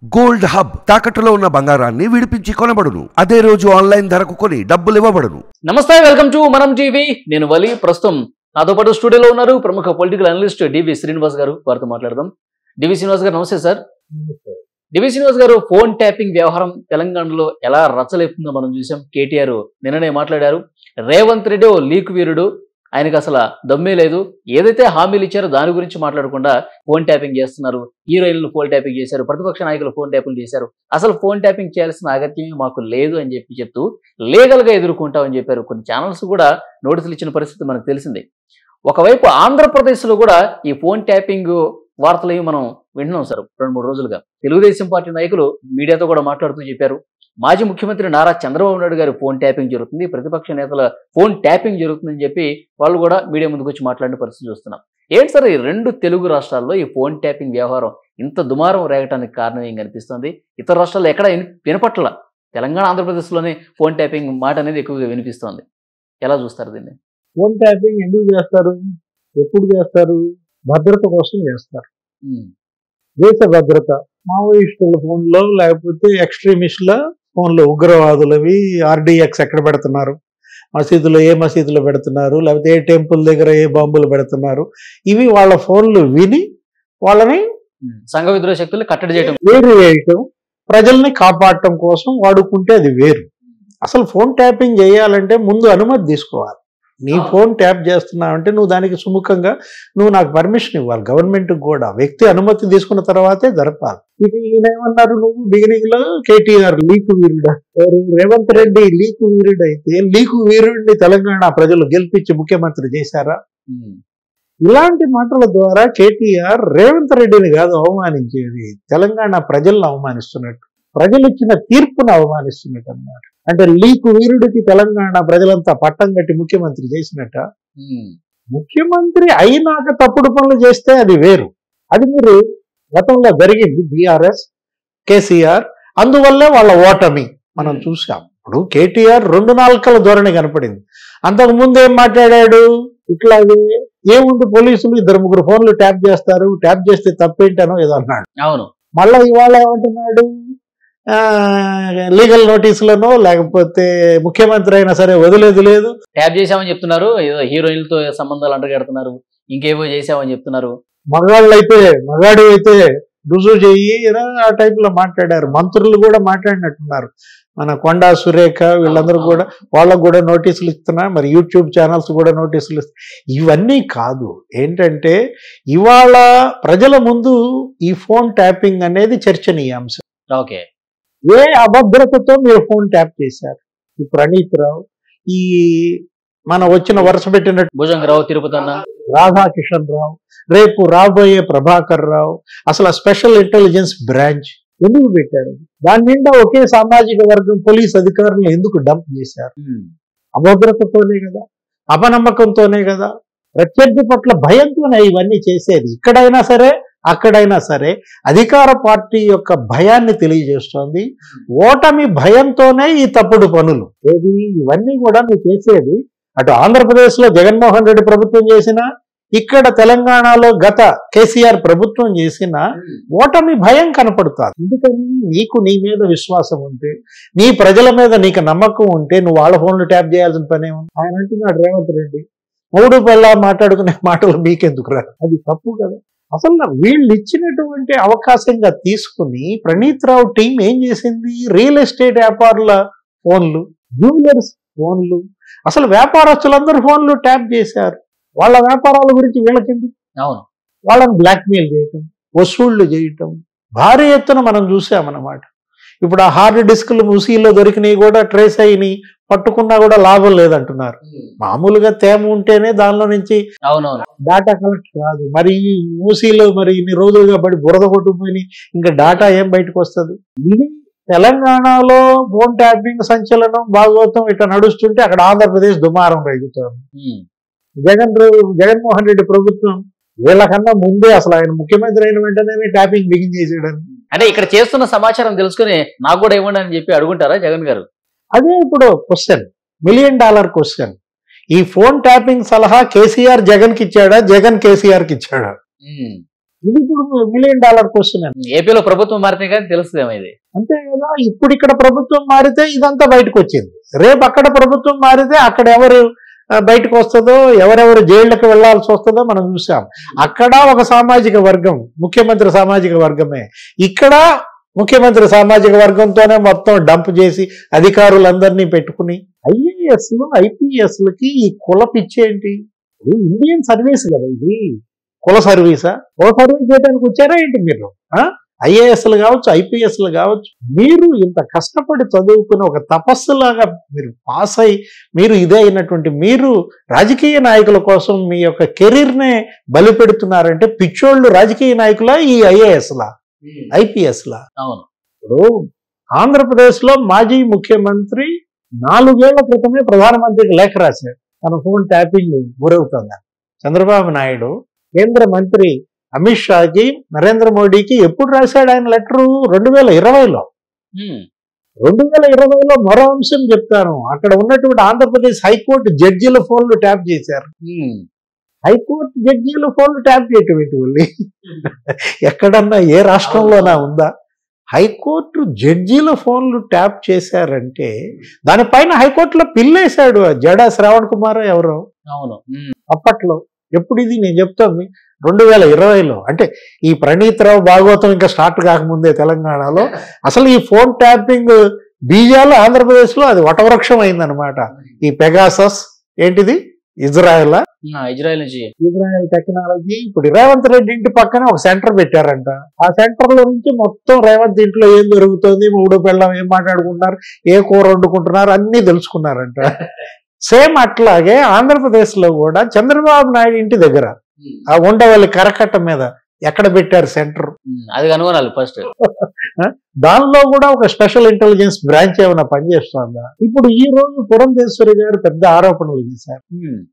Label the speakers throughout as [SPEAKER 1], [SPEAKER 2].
[SPEAKER 1] Gold hub తాకట్టులో ఉన్న బంగారాన్ని విడిపించి కొనబడును అదే రోజు ఆన్లైన్ ధరకు కొని డబ్బులు ఇవ్వబడును
[SPEAKER 2] నమస్తే వెల్కమ్ టు మనం టీవీ నేను వలి ప్రస్తుతం నాతో పాటు స్టూడియోలో ఉన్నారు ప్రముఖ పొలిటికల్ అనలిస్ట్ డివి శ్రీనివాస్ గారు వారితో మాట్లాడదాం డివి శ్రీనివాస్ గారు నమస్తే సార్ డివి శ్రీనివాస్ గారు ఫోన్ ట్యాపింగ్ వ్యవహారం తెలంగాణలో ఎలా రచ్చలేపుతుందో మనం చూసాం కేటీఆర్ నిన్ననే మాట్లాడారు రేవంత్ రెడ్డి ఓ లీక్ వీరుడు ఆయనకు అసలు దమ్మే లేదు ఏదైతే హామీలు ఇచ్చారో దాని గురించి మాట్లాడకుండా ఫోన్ ట్యాపింగ్ చేస్తున్నారు హీరోయిన్లు ఫోన్ ట్యాపింగ్ చేశారు ప్రతిపక్ష నాయకులు ఫోన్ ట్యాపింగ్ చేశారు అసలు ఫోన్ ట్యాపింగ్ చేయాల్సిన అగత్యమే మాకు లేదు అని చెప్పి చెప్తూ లీగల్ గా ఎదుర్కొంటామని చెప్పారు కొన్ని ఛానల్స్ కూడా నోటీసులు ఇచ్చిన పరిస్థితి మనకు తెలిసిందే ఒకవైపు ఆంధ్రప్రదేశ్లో కూడా ఈ ఫోన్ ట్యాపింగ్ వార్తలు ఏవి మనం వింటున్నాం సార్ రెండు మూడు రోజులుగా తెలుగుదేశం పార్టీ నాయకులు మీడియాతో కూడా మాట్లాడుతూ చెప్పారు మాజీ ముఖ్యమంత్రి నారా చంద్రబాబు నాయుడు గారి ఫోన్ ట్యాపింగ్ జరుగుతుంది ప్రతిపక్ష నేతల ఫోన్ ట్యాపింగ్ జరుగుతుందని చెప్పి వాళ్ళు కూడా మీడియా ముందుకు వచ్చి మాట్లాడిన పరిస్థితి చూస్తున్నాం ఏంటి సార్ ఈ రెండు తెలుగు రాష్ట్రాల్లో ఈ ఫోన్ ట్యాపింగ్ వ్యవహారం ఇంత దుమారం రేగటానికి కారణం ఏం కనిపిస్తుంది ఇతర రాష్ట్రాల్లో ఎక్కడ విని- వినపట్ల తెలంగాణ ఆంధ్రప్రదేశ్లోనే ఫోన్ ట్యాపింగ్ మాట అనేది ఎక్కువగా వినిపిస్తోంది ఎలా చూస్తారు దీన్ని
[SPEAKER 3] ఫోన్ ట్యాపింగ్ ఎందుకు చేస్తారు ఎప్పుడు చేస్తారు భద్రత కోసం చేస్తారు
[SPEAKER 2] ఉమ్,
[SPEAKER 3] దేశ భద్రత మావోయిస్టుల ఫోన్లో లేకపోతే ఎక్స్ట్రీమిస్టుల ఫోన్లో ఉగ్రవాదులవి ఆర్డిఎక్స్ ఎక్కడ పెడుతున్నారు మసీదులో ఏ మసీదులో పెడుతున్నారు లేకపోతే ఏ టెంపుల్ దగ్గర ఏ బాంబులు పెడుతున్నారు ఇవి వాళ్ళ ఫోన్లు విని వాళ్ళని
[SPEAKER 2] ఉమ్. సంఘ విద్రోహ శక్తులు కట్టడి చేయడం
[SPEAKER 3] వేరు వేయటం ప్రజల్ని కాపాడటం కోసం వాడుకుంటే అది వేరు అసలు ఫోన్ ట్యాపింగ్ చేయాలంటే ముందు అనుమతి తీసుకోవాలి నీ ఫోన్ ట్యాప్ చేస్తున్నావంటే నువ్వు దానికి సుముఖంగా నువ్వు నాకు పర్మిషన్ ఇవ్వాలి గవర్నమెంట్కి కూడా వ్యక్తి అనుమతి తీసుకున్న తర్వాతే జరపాలి ఇది ఈయన ఏమన్నారు నువ్వు బిగినింగ్ లో కేటీఆర్ లీకు వీరుడు ఎవరు రేవంత్ రెడ్డి లీకు వీరుడు అయితే లీకు వీరుడిని తెలంగాణ ప్రజలు గెలిపించి ముఖ్యమంత్రి చేశారా
[SPEAKER 2] ఉమ్,
[SPEAKER 3] ఇలాంటి మాటల ద్వారా కేటీఆర్ రేవంత్ రెడ్డిని కాదు అవమానించేది తెలంగాణ ప్రజలను అవమానిస్తున్నట్టు ప్రజలు ఇచ్చిన తీర్పును అవమానిస్తున్నట్టు అన్నమాట అంటే లీకు వీరుడికి తెలంగాణ ప్రజలంతా పట్టం కట్టి ముఖ్యమంత్రి చేసినట్ట
[SPEAKER 2] ఉమ్,
[SPEAKER 3] ముఖ్యమంత్రి అయినాక తప్పుడు పనులు చేస్తే అది వేరు అది మీరు గతంలో జరిగింది బీఆర్ఎస్ కేసీఆర్ అందువల్లే వాళ్ళ ఓటమి మనం చూసాం ఇప్పుడు కేటీఆర్ రెండు నాలుకల ధోరణి కనపడింది అంతకు ముందు ఏం మాట్లాడాడు ఇట్లాగే ఏముంది పోలీసులు ఇద్దరు ముగ్గురు ఫోన్లు ట్యాప్ చేస్తారు ట్యాప్ చేస్తే తప్పేంటనో ఏదో అన్నాడు
[SPEAKER 2] అవును
[SPEAKER 3] మళ్ళా ఇవాళ ఏమంటున్నాడు లీగల్ నోటీసులను లేకపోతే ముఖ్యమంత్రి అయినా సరే వదిలేదు లేదు
[SPEAKER 2] ట్యాప్ చేశామని చెప్తున్నారు ఏదో హీరోయిన్లతో సంబంధాలు అంటగడుతున్నారు ఇంకేవో చేశామని చెప్తున్నారు
[SPEAKER 3] మగాళ్ళు అయితే మగాడు అయితే రుజువు చెయ్యి ఏదో ఆ టైప్ లో మాట్లాడారు మంత్రులు కూడా మాట్లాడినట్టున్నారు మన కొండా సురేఖ వీళ్ళందరూ కూడా వాళ్ళకు కూడా నోటీసులు ఇస్తున్నా మరి యూట్యూబ్ ఛానల్స్ కూడా నోటీసులు ఇస్తున్నా ఇవన్నీ కాదు ఏంటంటే ఇవాళ ప్రజల ముందు ఈ ఫోన్ ట్యాపింగ్ అనేది చర్చనీయాంశం
[SPEAKER 2] ఓకే
[SPEAKER 3] ఏ అభద్రతతో మీరు ఫోన్ ట్యాప్ చేశారు ఈ ప్రణీత్ రావు ఈ మన వచ్చిన వరుస పెట్టిన
[SPEAKER 2] భుజంగరావు తిరుపతి అన్న
[SPEAKER 3] రాధాకిషన్ రావు రేపు రాబోయే ప్రభాకర్ రావు అసలు ఆ స్పెషల్ ఇంటెలిజెన్స్ బ్రాంచ్ ఎందుకు పెట్టారు దాని నిండా ఒకే సామాజిక వర్గం పోలీస్ అధికారులు ఎందుకు డంప్ చేశారు
[SPEAKER 2] ఉమ్,
[SPEAKER 3] అభద్రతతోనే కదా అపనమ్మకంతోనే కదా ప్రత్యర్థి పట్ల భయంతోనే ఇవన్నీ చేసేది ఇక్కడైనా సరే అక్కడైనా సరే అధికార పార్టీ యొక్క భయాన్ని తెలియజేస్తోంది ఓటమి భయంతోనే ఈ తప్పుడు పనులు ఏది ఇవన్నీ కూడా నువ్వు చేసేది అటు ఆంధ్రప్రదేశ్ లో జగన్మోహన్ రెడ్డి ప్రభుత్వం చేసిన ఇక్కడ తెలంగాణలో గత కేసీఆర్ ప్రభుత్వం చేసిన ఓటమి భయం కనపడుతుంది ఎందుకని నీకు నీ మీద విశ్వాసం ఉంటే నీ ప్రజల మీద నీకు నమ్మకం ఉంటే నువ్వు వాళ్ళ ఫోన్లు ట్యాప్ చేయాల్సిన పనే ఉంది ఆయన అంటున్నాడు రేవంత్ రెడ్డి మూడు పల్లా మాట్లాడుకునే మాటలు మీకెందుకు రా అది తప్పు కదా అసలు నా వీళ్ళు ఇచ్చినటువంటి అవకాశంగా తీసుకుని ప్రణీత్ రావు టీం ఏం చేసింది రియల్ ఎస్టేట్ వ్యాపారుల ఫోన్లు జ్యువెలర్స్ ఫోన్లు అసలు వ్యాపారస్తులందరూ ఫోన్లు ట్యాప్ చేశారు వాళ్ళ వ్యాపారాల గురించి వీళ్ళకెందుకు
[SPEAKER 2] అవును
[SPEAKER 3] వాళ్ళని బ్లాక్మెయిల్ చేయటం వసూళ్లు చేయటం భారీ ఎత్తున మనం చూసామన్నమాట ఇప్పుడు ఆ హార్డ్ డిస్క్లు మూసీలో దొరికినవి కూడా ట్రేస్ అయినాయి పట్టుకున్నా కూడా లాభం లేదంటున్నారు మామూలుగా తేమ ఉంటేనే దానిలో నుంచి
[SPEAKER 2] అవునవును
[SPEAKER 3] డాటా కలెక్ట్ కాదు మరి ఈ మూసీలో మరి ఇన్ని రోజులుగా పడి బురద కొట్టుకుపోయి ఇంకా డాటా ఏం బయటకు వస్తుంది ఇది తెలంగాణలో ఫోన్ ట్యాపింగ్ సంచలనం భాగవతం ఇట్లా నడుస్తుంటే అక్కడ ఆంధ్రప్రదేశ్ దుమారం రేగుతోంది
[SPEAKER 2] ఉమ్,
[SPEAKER 3] జగన్ రు- జగన్మోహన్ రెడ్డి ప్రభుత్వం వీళ్ళకన్నా ముందే అసలు ఆయన ముఖ్యమంత్రి అయిన వెంటనే ట్యాపింగ్ బిగిన్ చేసాడని
[SPEAKER 2] అంటే ఇక్కడ చేస్తున్న సమాచారం తెలుసుకుని నాకు కూడా ఇవ్వండి అని చెప్పి అడుగుంటారా జగన్ గారు
[SPEAKER 3] అదే ఇప్పుడు క్వశ్చన్ మిలియన్ డాలర్ క్వశ్చన్ ఈ ఫోన్ ట్యాపింగ్ సలహా కేసీఆర్ జగన్ కి ఇచ్చాడా జగన్ కేసీఆర్ కి ఇచ్చాడా
[SPEAKER 2] ఉమ్,
[SPEAKER 3] ఇది ఇప్పుడు మిలియన్ డాలర్ క్వశ్చన్
[SPEAKER 2] ఏపీలో ప్రభుత్వం మారితే కానీ తెలుస్తుందేమో ఇది
[SPEAKER 3] అంతే కదా ఇప్పుడు ఇక్కడ ప్రభుత్వం మారితే ఇదంతా బయటకు వచ్చింది రేపు అక్కడ ప్రభుత్వం మారితే అక్కడ ఎవరు ఆ, బయటకు వస్తుందో ఎవరెవరు జైళ్ళకి వెళ్లాల్సి వస్తుందో మనం చూసాం అక్కడ ఒక సామాజిక వర్గం ముఖ్యమంత్రి సామాజిక వర్గమే ఇక్కడ ముఖ్యమంత్రి సామాజిక వర్గంతోనే మొత్తం డంప్ చేసి అధికారులందరినీ పెట్టుకుని ఐఏఎస్లు ఐపీఎస్లకి ఈ కుల పిచ్చేంటి ఇప్పుడు ఇండియన్ సర్వీస్ కదా ఇది కుల సర్వీసా కుల సర్వీస్ చేయడానికి వచ్చారా ఏంటి మీరు ఐఏఎస్లు కావచ్చు ఐపీఎస్లు కావచ్చు మీరు ఇంత కష్టపడి చదువుకుని ఒక తపస్సులాగా మీరు పాస్ అయి మీరు ఇదే అయినటువంటి మీరు రాజకీయ నాయకుల కోసం మీ యొక్క కెరీర్నే బలి పెడుతున్నారంటే పిచ్చోళ్ళు రాజకీయ నాయకులా ఈ ఐఏఎస్లా ఐపీఎస్లా
[SPEAKER 2] అవును
[SPEAKER 3] ఇప్పుడు ఆంధ్రప్రదేశ్లో మాజీ ముఖ్యమంత్రి నాలుగేళ్ల క్రితమే ప్రధానమంత్రికి లేఖ రాశాడు తన ఫోన్ ట్యాపింగ్ గురవుతుంది చంద్రబాబు నాయుడు కేంద్ర మంత్రి అమిత్ షాకి నరేంద్ర మోడీకి ఎప్పుడు రాశాడు ఆయన లెటరు రెండు వేల ఇరవైలో
[SPEAKER 2] ఉమ్.
[SPEAKER 3] రెండు వేల ఇరవైలో మరో అంశం చెప్తాను అక్కడ ఉన్నటువంటి ఆంధ్రప్రదేశ్ హైకోర్టు జడ్జీల ఫోన్లు ట్యాప్ చేశారు
[SPEAKER 2] ఉమ్.
[SPEAKER 3] హైకోర్టు జడ్జీల ఫోన్లు ట్యాప్ చేయటం ఏంటి వెళ్ళి ఎక్కడన్నా ఏ రాష్ట్రంలోనా ఉందా హైకోర్టు జడ్జీల ఫోన్లు ట్యాప్ చేశారంటే దానిపైన హైకోర్టులో పిల్లేశాడు ఆ జడా శ్రావణ్ కుమార్ ఎవరో
[SPEAKER 2] అవును ఉమ్.
[SPEAKER 3] అప్పట్లో ఎప్పుడు ఇది నేను చెప్తోంది రెండు వేల ఇరవైలో అంటే ఈ ప్రణీత్ రావు భాగవతం ఇంకా స్టార్ట్ కాకముందే తెలంగాణలో అసలు ఈ ఫోన్ ట్యాపింగ్ బీజాలు ఆంధ్రప్రదేశ్లో అది వటవృక్షం అయిందనమాట ఈ పెగాసస్ ఏంటిది ఇజ్రాయెల్
[SPEAKER 2] ఆ, ఇజ్రాయెల్ నుంచి
[SPEAKER 3] ఇజ్రాయెల్ టెక్నాలజీ ఇప్పుడు రేవంత్ రెడ్డి ఇంటి పక్కనే ఒక సెంటర్ పెట్టారంట ఆ సెంటర్ లో నుంచి మొత్తం రేవంత్ ఇంట్లో ఏం జరుగుతుంది మూడో పిల్లం ఏం మాట్లాడుకుంటున్నారు ఏ కూర వండుకుంటున్నారు అన్ని తెలుసుకున్నారంట సేమ్ అట్లాగే ఆంధ్రప్రదేశ్ లో కూడా చంద్రబాబు నాయుడు ఇంటి దగ్గర ఆ ఉండవల్లి కరకట్ట మీద ఎక్కడ పెట్టారు సెంటర్
[SPEAKER 2] ఉమ్. అది కనుగొనాలి ఫస్ట్
[SPEAKER 3] దానిలో కూడా ఒక స్పెషల్ ఇంటెలిజెన్స్ బ్రాంచ్ ఏమైనా పనిచేస్తుందా ఇప్పుడు ఈ రోజు పురంధేశ్వరి గారు పెద్ద ఆరోపణలు చేశారు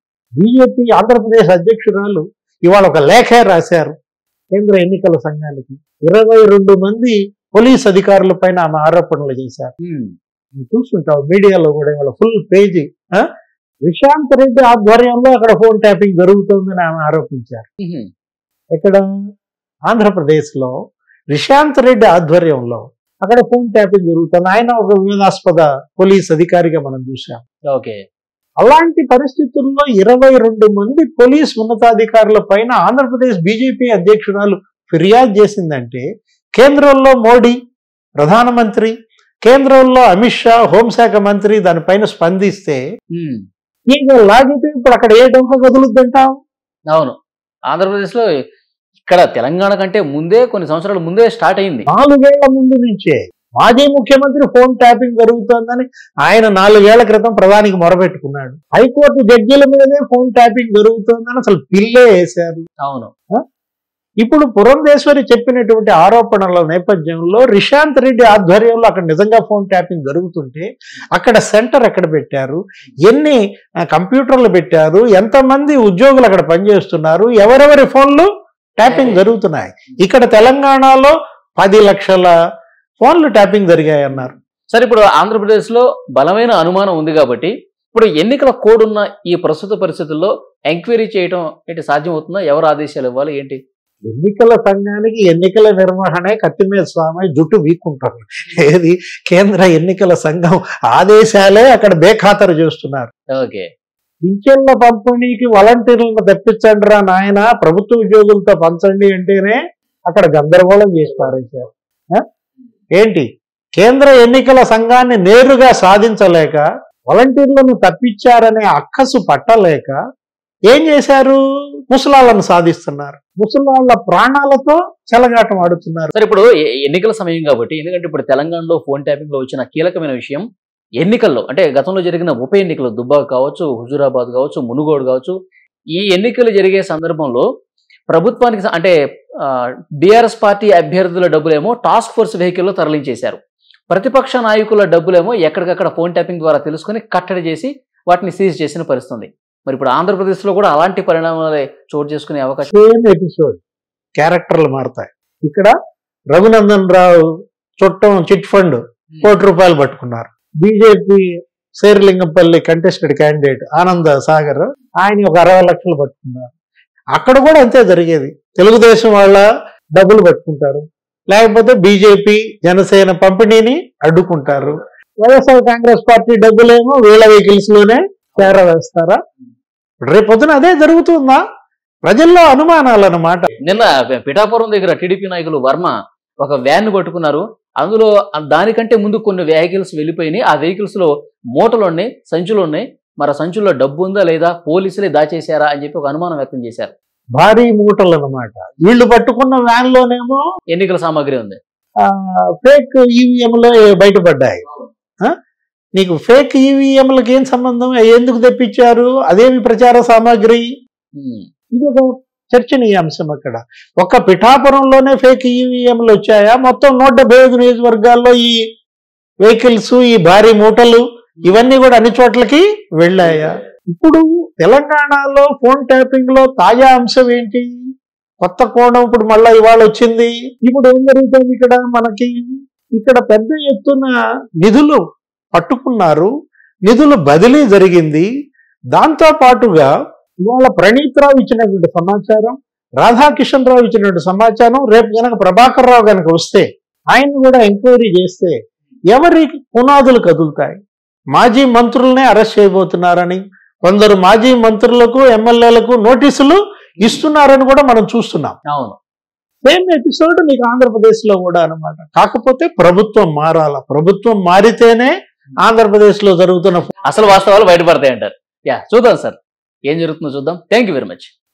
[SPEAKER 3] బీజేపీ ఆంధ్రప్రదేశ్ అధ్యక్షురాలు ఇవాళ ఒక లేఖే రాశారు కేంద్ర ఎన్నికల సంఘానికి ఇరవై రెండు మంది పోలీస్ అధికారుల పైన ఆమె ఆరోపణలు చేశారు నువ్వు చూస్తుంటావు మీడియాలో కూడా ఇవాళ ఫుల్ పేజీ ఆ? విశాంత్ రెడ్డి ఆధ్వర్యంలో అక్కడ ఫోన్ ట్యాపింగ్ జరుగుతుందని ఆమె ఆరోపించారు ఇక్కడ ఆంధ్రప్రదేశ్ లో విశాంత్ రెడ్డి ఆధ్వర్యంలో అక్కడ ఫోన్ ట్యాపింగ్ జరుగుతుంది ఆయన ఒక వివాదాస్పద పోలీస్ అధికారిగా మనం చూసాం
[SPEAKER 2] ఓకే
[SPEAKER 3] అలాంటి పరిస్థితుల్లో ఇరవై రెండు మంది పోలీస్ ఉన్నతాధికారుల పైన ఆంధ్రప్రదేశ్ బీజేపీ అధ్యక్షురాలు ఫిర్యాదు చేసిందంటే కేంద్రంలో మోడీ ప్రధానమంత్రి కేంద్రంలో అమిత్ షా హోంశాఖ మంత్రి దానిపైన స్పందిస్తే
[SPEAKER 2] ఉమ్.
[SPEAKER 3] ఇక లాగితే ఇప్పుడు అక్కడ ఏ డొంక కదులుద్దంటాం
[SPEAKER 2] అవును ఆంధ్రప్రదేశ్ లో ఇక్కడ తెలంగాణ కంటే ముందే కొన్ని సంవత్సరాల ముందే స్టార్ట్ అయింది
[SPEAKER 3] నాలుగేళ్ల ముందు నుంచే మాజీ ముఖ్యమంత్రి ఫోన్ ట్యాపింగ్ జరుగుతోందని ఆయన నాలుగేళ్ల క్రితం ప్రధానికి మొరబెట్టుకున్నాడు హైకోర్టు జడ్జీల మీదే ఫోన్ ట్యాపింగ్ జరుగుతోందని అసలు పిల్లే వేశారు
[SPEAKER 2] అవును
[SPEAKER 3] ఇప్పుడు పురంధేశ్వరి చెప్పినటువంటి ఆరోపణల నేపథ్యంలో రిషాంత్ రెడ్డి ఆధ్వర్యంలో అక్కడ నిజంగా ఫోన్ ట్యాపింగ్ జరుగుతుంటే అక్కడ సెంటర్ ఎక్కడ పెట్టారు ఎన్ని ఆ, కంప్యూటర్లు పెట్టారు ఎంతమంది ఉద్యోగులు అక్కడ పనిచేస్తున్నారు ఎవరెవరి ఫోన్లు ట్యాపింగ్ జరుగుతున్నాయి ఇక్కడ తెలంగాణలో పది లక్షల ఫోన్లు ట్యాపింగ్ జరిగాయి అన్నారు
[SPEAKER 2] సరే ఇప్పుడు ఆంధ్రప్రదేశ్ లో బలమైన అనుమానం ఉంది కాబట్టి ఇప్పుడు ఎన్నికల కోడ్ ఉన్న ఈ ప్రస్తుత పరిస్థితుల్లో ఎంక్వైరీ చేయడం ఏంటి సాధ్యం అవుతుందా ఎవరు ఆదేశాలు ఇవ్వాలి ఏంటి
[SPEAKER 3] ఎన్నికల సంఘానికి ఎన్నికల నిర్వహణే కత్తి మీద స్వామి జుట్టు వీక్కుంటారు ఏది కేంద్ర ఎన్నికల సంఘం ఆదేశాలే అక్కడ బేఖాతరు చేస్తున్నారు
[SPEAKER 2] ఓకే
[SPEAKER 3] పింఛన్ల పంపిణీకి వాలంటీర్లను తెప్పించండి రా నాయన ప్రభుత్వ ఉద్యోగులతో పంచండి అంటేనే అక్కడ గందరగోళం చేసి పారేశారు ఆ? ఏంటి కేంద్ర ఎన్నికల సంఘాన్ని నేరుగా సాధించలేక వాలంటీర్లను తప్పించారనే అక్కసు పట్టలేక ఏం చేశారు ముసలాళ్ళను సాధిస్తున్నారు ముసలాళ్ళ ప్రాణాలతో చెలగాటం ఆడుతున్నారు
[SPEAKER 2] సరే ఇప్పుడు ఎ- ఎన్నికల సమయం కాబట్టి ఎందుకంటే ఇప్పుడు తెలంగాణలో ఫోన్ ట్యాపింగ్ లో వచ్చిన కీలకమైన విషయం ఎన్నికల్లో అంటే గతంలో జరిగిన ఉప ఎన్నికలు దుబ్బాక కావచ్చు హుజూరాబాద్ కావచ్చు మునుగోడు కావచ్చు ఈ ఎన్నికలు జరిగే సందర్భంలో ప్రభుత్వానికి స- అంటే బీఆర్ఎస్ పార్టీ అభ్యర్థుల డబ్బులేమో టాస్క్ ఫోర్స్ వెహికల్లో తరలించేశారు ప్రతిపక్ష నాయకుల డబ్బులేమో ఎక్కడికక్కడ ఫోన్ ట్యాపింగ్ ద్వారా తెలుసుకొని కట్టడి చేసి వాటిని సీజ్ చేసిన పరిస్థితి ఉంది. మరి ఇప్పుడు ఆంధ్రప్రదేశ్లో కూడా అలాంటి పరిణామాలే చోటు చేసుకునే అవకాశం
[SPEAKER 3] సేమ్ ఎపిసోడ్ క్యారెక్టర్లు మారుతాయి ఇక్కడ రఘునందన్ రావు చుట్టం చిట్ ఫండ్ కోటి రూపాయలు పట్టుకున్నారు బీజేపీ శేర్లింగంపల్లి కంటెస్టెడ్ క్యాండిడేట్ ఆనంద సాగర్ ఆయన ఒక అరవై లక్షలు పట్టుకున్నారు అక్కడ కూడా అంతే జరిగేది తెలుగుదేశం వాళ్ళ డబ్బులు పట్టుకుంటారు లేకపోతే బీజేపీ జనసేన పంపిణీని అడ్డుకుంటారు వైఎస్ఆర్ కాంగ్రెస్ పార్టీ డబ్బులేమో వీళ్ళ వెహికల్స్ లోనే చేరవేస్తారా రేపొద్దున అదే జరుగుతుందా ప్రజల్లో అనుమానాలు అన్నమాట
[SPEAKER 2] నిన్న పిఠాపురం దగ్గర టీడీపీ నాయకులు వర్మ ఒక వ్యాన్ పట్టుకున్నారు అందులో దానికంటే ముందు కొన్ని వెహికల్స్ వెళ్ళిపోయినాయి ఆ వెహికల్స్ లో మూటలు ఉన్నాయి సంచులు ఉన్నాయి మరి ఆ సంచుల్లో డబ్బు ఉందా లేదా పోలీసులే దాచేశారా అని చెప్పి ఒక అనుమానం వ్యక్తం చేశారు
[SPEAKER 3] భారీ మూటలు అన్నమాట వీళ్ళు పట్టుకున్న వ్యాన్ లోనేమో
[SPEAKER 2] ఎన్నికల సామాగ్రి ఉంది
[SPEAKER 3] ఫేక్ ఈవీఎంలు బయటపడ్డాయి ఆ? నీకు ఫేక్ ఈవీఎంలకి ఏం సంబంధం అవి ఎందుకు తెప్పించారు అదేమి ప్రచార సామాగ్రి
[SPEAKER 2] ఉమ్.
[SPEAKER 3] ఇది ఒక చర్చనీయాంశం అక్కడ ఒక్క పిఠాపురంలోనే ఫేక్ ఈవీఎంలు వచ్చాయా మొత్తం నూట డెబ్బై ఐదు నియోజకవర్గాల్లో ఈ వెహికల్స్ ఈ భారీ మూటలు ఇవన్నీ కూడా అన్ని చోట్లకి వెళ్ళాయా ఇప్పుడు తెలంగాణలో ఫోన్ ట్యాపింగ్ లో తాజా అంశం ఏంటి కొత్త కోణం ఇప్పుడు మళ్ళా ఇవాళ వచ్చింది ఇప్పుడు ఏం జరుగుతుంది ఇక్కడ మనకి ఇక్కడ పెద్ద ఎత్తున నిధులు పట్టుకున్నారు నిధుల బదిలీ జరిగింది దాంతో పాటుగా ఇవాళ ప్రణీత్ రావు ఇచ్చినటువంటి సమాచారం రాధాకిషన్ రావు ఇచ్చినటువంటి సమాచారం రేపు గనక ప్రభాకర్ రావు గనక వస్తే ఆయన్ని కూడా ఎంక్వైరీ చేస్తే ఎవరి పునాదులు కదులుతాయి మాజీ మంత్రులనే అరెస్ట్ చేయబోతున్నారని కొందరు మాజీ మంత్రులకు ఎమ్మెల్యేలకు నోటీసులు ఇస్తున్నారని కూడా మనం చూస్తున్నాం
[SPEAKER 2] అవును
[SPEAKER 3] సేమ్ ఎపిసోడ్ నీకు ఆంధ్రప్రదేశ్ లో కూడా అనమాట కాకపోతే ప్రభుత్వం మారాల ప్రభుత్వం మారితేనే ఆంధ్రప్రదేశ్ లో జరుగుతున్న
[SPEAKER 2] అసలు వాస్తవాలు బయటపడతాయి అంటారు యా చూద్దాం సార్ ఏం జరుగుతుందో చూద్దాం థ్యాంక్ యూ వెరీ మచ్